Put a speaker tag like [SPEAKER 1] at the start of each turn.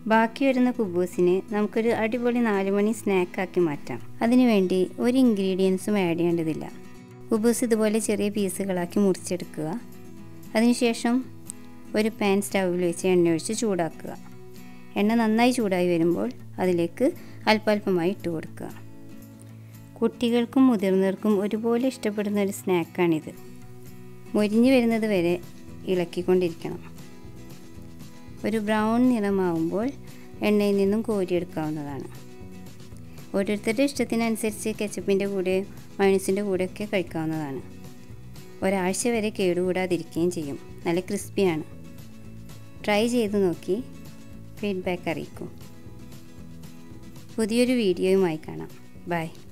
[SPEAKER 1] ബാക്കി വരുന്ന കുബൂസിന് നമുക്കൊരു അടിപൊളി നാല് മണി സ്നാക്കാക്കി മാറ്റാം അതിനുവേണ്ടി ഒരു ഇൻഗ്രീഡിയൻസും ആഡ് ചെയ്യേണ്ടതില്ല കുബൂസ് ഇതുപോലെ ചെറിയ പീസുകളാക്കി മുറിച്ചെടുക്കുക അതിനുശേഷം ഒരു പാൻ സ്റ്റൗവിൽ വെച്ച് എണ്ണ ഒഴിച്ച് ചൂടാക്കുക എണ്ണ നന്നായി ചൂടായി വരുമ്പോൾ അതിലേക്ക് അല്പാൽപമായി ഇട്ട് കൊടുക്കുക കുട്ടികൾക്കും മുതിർന്നവർക്കും ഒരുപോലെ ഇഷ്ടപ്പെടുന്ന ഒരു സ്നാക്കാണിത് മൊരിഞ്ഞു വരുന്നത് വരെ ഇളക്കിക്കൊണ്ടിരിക്കണം ഒരു ബ്രൗൺ നിറമാവുമ്പോൾ എണ്ണയിൽ നിന്നും കോരിയെടുക്കാവുന്നതാണ് ഓരോരുത്തരുടെ ഇഷ്ടത്തിനനുസരിച്ച് കെച്ചപ്പിൻ്റെ കൂടെ മയണീസിൻ്റെ കൂടെയൊക്കെ കഴിക്കാവുന്നതാണ് ഒരാഴ്ച വരെ കേടുകൂടാതിരിക്കുകയും ചെയ്യും നല്ല ക്രിസ്പിയാണ് ട്രൈ ചെയ്ത് നോക്കി ഫീഡ്ബാക്ക് അറിയിക്കും പുതിയൊരു വീഡിയോയുമായി കാണാം ബൈ